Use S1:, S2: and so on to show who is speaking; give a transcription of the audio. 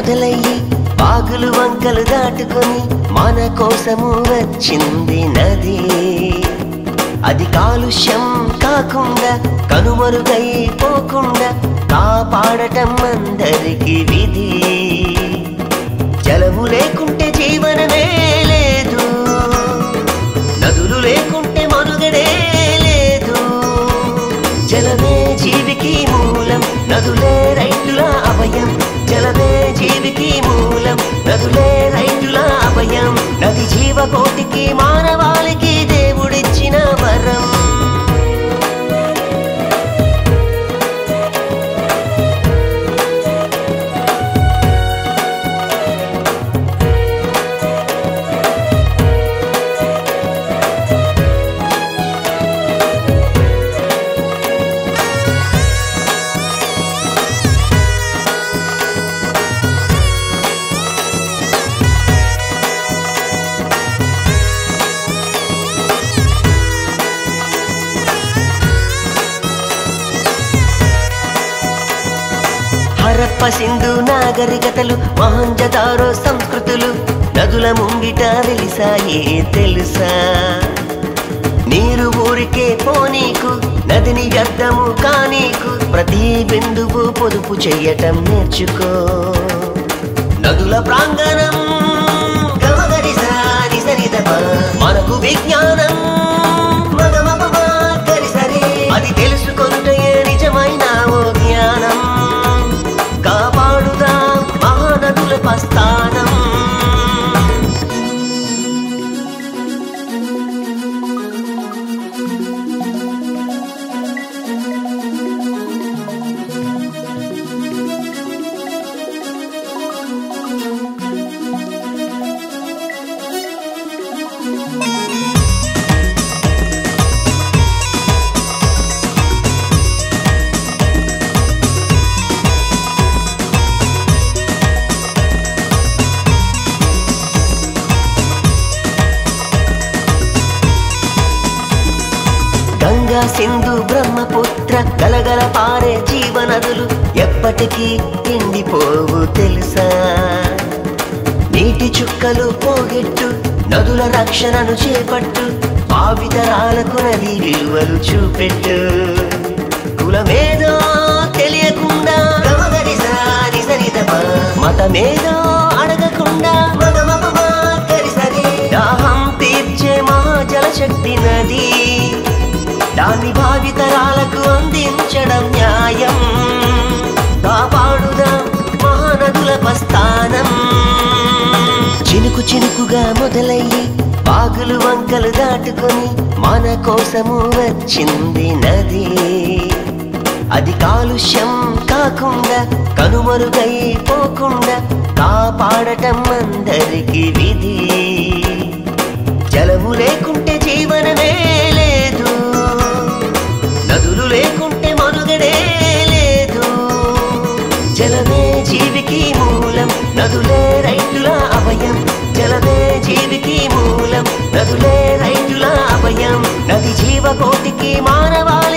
S1: మొదలయ్యి బాగులు వంకలు దాటుకొని మన కోసము వచ్చింది నది అది కాలుష్యం కాకుండా కనుమరుగైపోకుండా కాపాడటం అందరికి విధి జలము లేకుంటే జీవనమే లేదు నదులు లేకుంటే మనుగడే లేదు జలమే జీవికి మూలం నదులే రైతుల అభయం జలమే జీవికి మూలం నదులే రైతుల అభయం నది జీవకోటికి మానవాళికి దేవుడిచ్చిన వరం హరప్ప సింధు నాగరికతలు మహంజదారో సంస్కృతులు నదుల ముంగిట వెలిసాయే తెలుసా నీరు ఊరికే పోనీకు నదిని వ్యర్థము కానీకు ప్రతి బిందువు పొదుపు చెయ్యటం నేర్చుకో నదుల ప్రాంగణం గమగరిసా నిసరిదప మనకు విజ్ఞానం మగమపమ గరిసరి అది తెలుసుకొనుటయే నిజమైన ఓ జ్ఞానం కాపాడుదాం మహానదుల ప్రస్థానం గంగా సింధు బ్రహ్మపుత్ర గలగల పారే జీవనదులు ఎప్పటికీ ఎండిపోవు తెలుసా నీటి చుక్కలు పోగెట్టు నదుల రక్షణను చేపట్టు భావితరాలకు నది విలువలు చూపెట్టు కులమేదో తెలియకుండా గమగరిసా నిసరిదప మతమేదో అడగకుండా మగమపమ గరిసరి దాహం తీర్చే మహాజల శక్తి నది దాన్ని భావితరాలకు అందించడం న్యాయం కాపాడుదాం మహానదుల ప్రస్థానం చినుకు చినుకుగా మొదలయ్యి బాగులు వంకలు దాటుకొని మన కోసము వచ్చింది నది అది కాలుష్యం కాకుండా కనుమరుగైపోకుండా కాపాడటం అందరికి విధి జలము లేకుంటే జీవనమే లేదు నదులు లేకుంటే మనుగడే లేదు జలమే జీవికి మూలం నదులే రైతుల అభయం జలమే జీవికి మూలం నదులే రైతుల అభయం నది జీవకోటికి మానవా